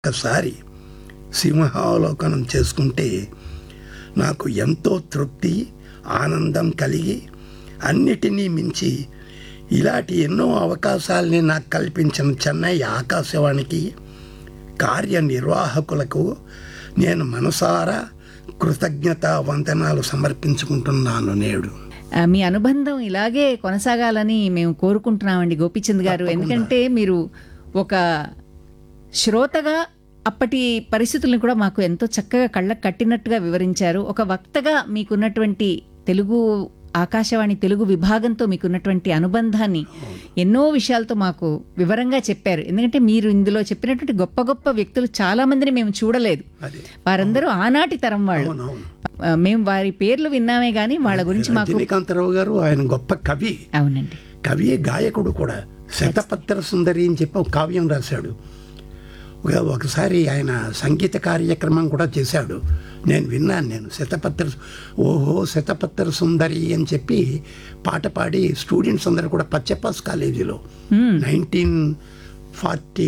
ఒక్కసారి సింహావలోకనం చేసుకుంటే నాకు ఎంతో తృప్తి ఆనందం కలిగి అన్నిటినీ మించి ఇలాంటి ఎన్నో అవకాశాలని నాకు కల్పించిన చెన్నై ఆకాశవాణికి కార్యనిర్వాహకులకు నేను మనసారా కృతజ్ఞత వందనాలు సమర్పించుకుంటున్నాను నేడు ఆ, మీ అనుబంధం ఇలాగే కొనసాగాలని మేము కోరుకుంటున్నామండి గోపిచంద్ గారు ఎందుకంటే మీరు ఒక శ్రోతగా అప్పటి పరిస్థితులను కూడా మాకు ఎంతో చక్కగా కళ్ళకు కట్టినట్టుగా వివరించారు ఒక వక్తగా మీకున్నటువంటి తెలుగు ఆకాశవాణి తెలుగు విభాగంతో మీకున్నటువంటి అనుబంధాన్ని ఎన్నో విషయాలతో మాకు వివరంగా చెప్పారు ఎందుకంటే మీరు ఇందులో చెప్పినటువంటి గొప్ప గొప్ప వ్యక్తులు చాలా మందిని మేము చూడలేదు అదే వారందరూ ఆనాటి తరం వాళ్ళు అవునవును ఆ, మేము వారి పేర్లు విన్నామే గానీ వాళ్ళ గురించి మాకు రజనీకాంతరావు గారు ఆయన గొప్ప కవి అవునండి కవి గాయకుడు కూడా శతపత్ర సుందరి అని చెప్పి ఒక కావ్యం రాశాడు ఒక- ఒకసారి ఆయన సంగీత కార్యక్రమం కూడా చేశాడు నేను విన్నాను నేను శతపత్ర ఓహో శతపత్ర సుందరి అని చెప్పి పాట పాడి స్టూడెంట్స్ అందరూ కూడా పచ్చపాస్ కాలేజీలో నైన్టీన్ ఫార్టీ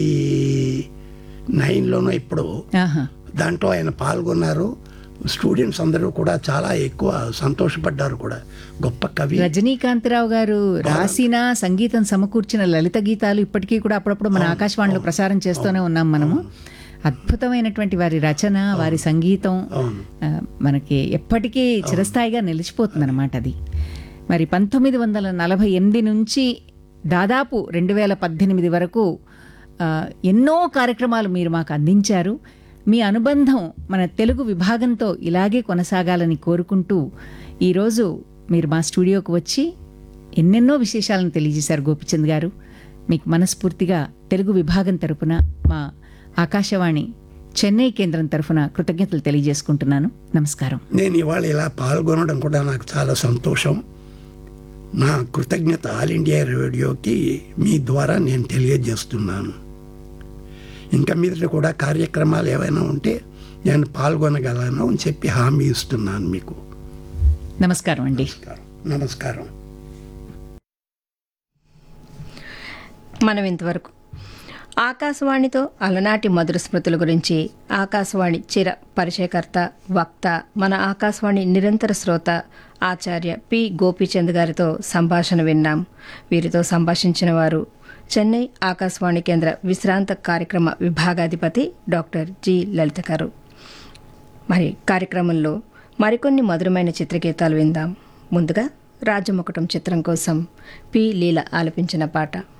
నైన్లోనో ఇప్పుడు ఆహా దాంట్లో ఆయన పాల్గొన్నారు స్టూడెంట్స్ అందరూ కూడా చాలా ఎక్కువ సంతోషపడ్డారు కూడా గొప్ప కవి రజనీకాంతరావు గారు రాసిన సంగీతం సమకూర్చిన లలిత గీతాలు ఇప్పటికీ కూడా అప్పుడప్పుడు మన ఆకాశవాణిలో ప్రసారం చేస్తూనే ఉన్నాం మనము అద్భుతమైనటువంటి వారి రచన వారి సంగీతం అవును ఆ, మనకి ఎప్పటికీ చిరస్థాయిగా నిలిచిపోతుంది అనమాట అది మరి పంతొమ్మిది వందల నలభై ఎనిమిది నుంచి దాదాపు రెండు వేల పద్దెనిమిది వరకు ఆ, ఎన్నో కార్యక్రమాలు మీరు మాకు అందించారు మీ అనుబంధం మన తెలుగు విభాగంతో ఇలాగే కొనసాగాలని కోరుకుంటూ ఈరోజు మీరు మా స్టూడియోకి వచ్చి ఎన్నెన్నో విశేషాలను తెలియజేశారు గోపిచంద్ గారు మీకు మనస్ఫూర్తిగా తెలుగు విభాగం తరపున మా ఆకాశవాణి చెన్నై కేంద్రం తరఫున కృతజ్ఞతలు తెలియజేసుకుంటున్నాను నమస్కారం నేను ఇవాళ ఇలా పాల్గొనడం కూడా నాకు చాలా సంతోషం నా కృతజ్ఞత ఆల్ ఇండియా రేడియోకి మీ ద్వారా నేను తెలియజేస్తున్నాను ఇంకా మీద కూడా కార్యక్రమాలు ఏవైనా ఉంటే నేను పాల్గొనగలను అని చెప్పి హామీ ఇస్తున్నాను మీకు నమస్కారం అండి నమస్కారం నమస్కారం మనం ఇంతవరకు ఆకాశవాణితో అలనాటి మధుర స్మృతుల గురించి ఆకాశవాణి చిర పరిచయకర్త వక్త మన ఆకాశవాణి నిరంతర శ్రోత ఆచార్య పి గోపీచంద్ గారితో సంభాషణ విన్నాం వీరితో సంభాషించిన వారు చెన్నై ఆకాశవాణి కేంద్ర విశ్రాంత కార్యక్రమ విభాగాధిపతి డాక్టర్ జి లలిత గారు మరి కార్యక్రమంలో మరికొన్ని మధురమైన చిత్రగీతాలు విందాం ముందుగా రాజముకుటం చిత్రం కోసం పి లీల ఆలపించిన పాట